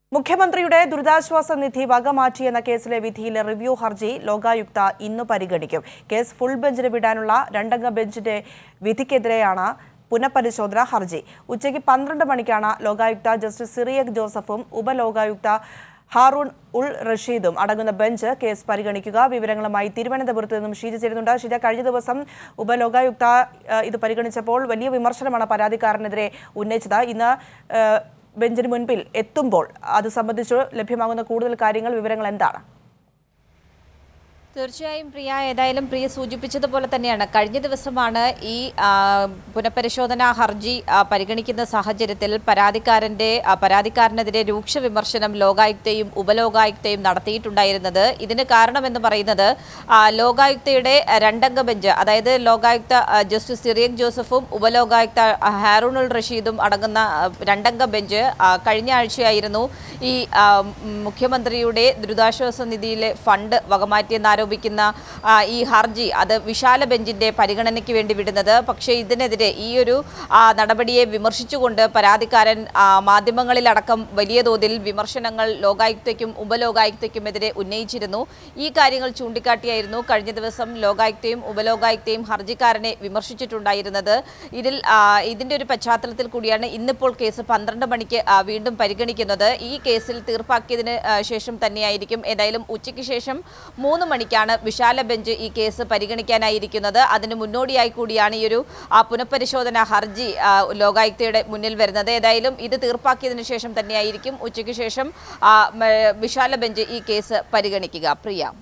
മുഖ്യമന്ത്രിയുടെ ദുരിതാശ്വാസ നിധി വകമാറ്റിയെന്ന കേസിലെ വിധിയിലെ റിവ്യൂ ഹർജി ലോകായുക്ത ഇന്ന് പരിഗണിക്കും കേസ് ഫുൾ ബെഞ്ചിന് വിടാനുള്ള രണ്ടംഗ ബെഞ്ചിന്റെ വിധിക്കെതിരെയാണ് പുനഃപരിശോധന ഹർജി ഉച്ചയ്ക്ക് പന്ത്രണ്ട് മണിക്കാണ് ലോകായുക്ത ജസ്റ്റിസ് സിറിയക് ജോസഫും ഉപലോകായുക്ത ഹാറൂൺ ഉൾ റഷീദും അടങ്ങുന്ന ബെഞ്ച് കേസ് പരിഗണിക്കുക വിവരങ്ങളുമായി തിരുവനന്തപുരത്ത് നിന്നും ഷീജ ചേരുന്നുണ്ട് ഷീജ കഴിഞ്ഞ ദിവസം ഉപലോകായുക്ത ഏഹ്, ഇത് പരിഗണിച്ചപ്പോൾ വലിയ വിമർശനമാണ് പരാതിക്കാരനെതിരെ ഉന്നയിച്ചത് ഇന്ന് ഏഹ്, ബെഞ്ചിന് മുൻപിൽ എത്തുമ്പോൾ അത് സംബന്ധിച്ച് ലഭ്യമാകുന്ന കൂടുതൽ കാര്യങ്ങൾ വിവരങ്ങൾ എന്താണ് തീർച്ചയായും പ്രിയ ഏതായാലും പ്രിയ സൂചിപ്പിച്ചതുപോലെ തന്നെയാണ് കഴിഞ്ഞ ദിവസമാണ് ഈ ആ, പുനഃപരിശോധനാ ഹർജി ആ, പരിഗണിക്കുന്ന സാഹചര്യത്തിൽ പരാതിക്കാരന്റെ ആ, പരാതിക്കാരനെതിരെ രൂക്ഷ വിമർശനം ലോകായുക്തയും ഉപലോകായുക്തയും നടത്തിയിട്ടുണ്ടായിരുന്നത് ഇതിന് കാരണമെന്ന് പറയുന്നത് ആ, ലോകായുക്തയുടെ രണ്ടംഗ ബെഞ്ച് അതായത് ലോകായുക്ത ആ, ജസ്റ്റിസ് സിറിയക് ജോസഫും ഉപലോകായുക്ത ആ, ഹാറൂണുൽ റഷീദും അടങ്ങുന്ന ആ, രണ്ടംഗ ബെഞ്ച് ആ, കഴിഞ്ഞ ആഴ്ചയായിരുന്നു ഈ ആ, ഉം, മുഖ്യമന്ത്രിയുടെ ദുരിതാശ്വാസ നിധിയിലെ ഫണ്ട് വകമാറ്റിയെന്നാരോപിക്കുന്ന ആ, ഈ ഹർജി അത് വിശാല ബെഞ്ചിന്റെ പരിഗണനയ്ക്ക് വേണ്ടി വിടുന്നത് പക്ഷേ ഇതിനെതിരെ ഈ ഒരു ആ, നടപടിയെ വിമർശിച്ചുകൊണ്ട് പരാതിക്കാരൻ ആ, മാധ്യമങ്ങളിലടക്കം വലിയ തോതിൽ വിമർശനങ്ങൾ ലോകായുക്തയ്ക്കും ഉപലോകായുക്തയ്ക്കുമെതിരെ ഉന്നയിച്ചിരുന്നു ഈ കാര്യങ്ങൾ ചൂണ്ടിക്കാട്ടിയായിരുന്നു കഴിഞ്ഞ ദിവസം ലോകായുക്തയും ഉപലോകായുക്തയും ഹർജിക്കാരനെ വിമർശിച്ചിട്ടുണ്ടായിരുന്നത് ഇതിൽ ആ, ഇതിന്റെ ഒരു പശ്ചാത്തലത്തിൽ കൂടിയാണ് ഇന്നിപ്പോൾ കേസ് പന്ത്രണ്ട് മണിക്ക് ആ, വീണ്ടും പരിഗണിക്കുന്നത് ഈ കേസിൽ തീർപ്പാക്കിയതിന് ആ, ശേഷം തന്നെയായിരിക്കും ഏതായാലും ഉച്ചയ്ക്ക് ശേഷം മൂന്ന് മണിക്കാണ് വിശാല ബെഞ്ച് ഈ കേസ് പരിഗണിക്കാനായിരിക്കുന്നത് അതിന് മുന്നോടിയായി കൂടിയാണ് ഈ ഒരു ആ, പുനഃപരിശോധന ഹർജി ആ, ലോകായുക്തയുടെ മുന്നിൽ വരുന്നത് ഏതായാലും ഇത് തീർപ്പാക്കിയതിനു ശേഷം തന്നെയായിരിക്കും ഉച്ചയ്ക്ക് ശേഷം ആ, മ, വിശാല ബെഞ്ച് ഈ കേസ് പരിഗണിക്കുക പ്രിയ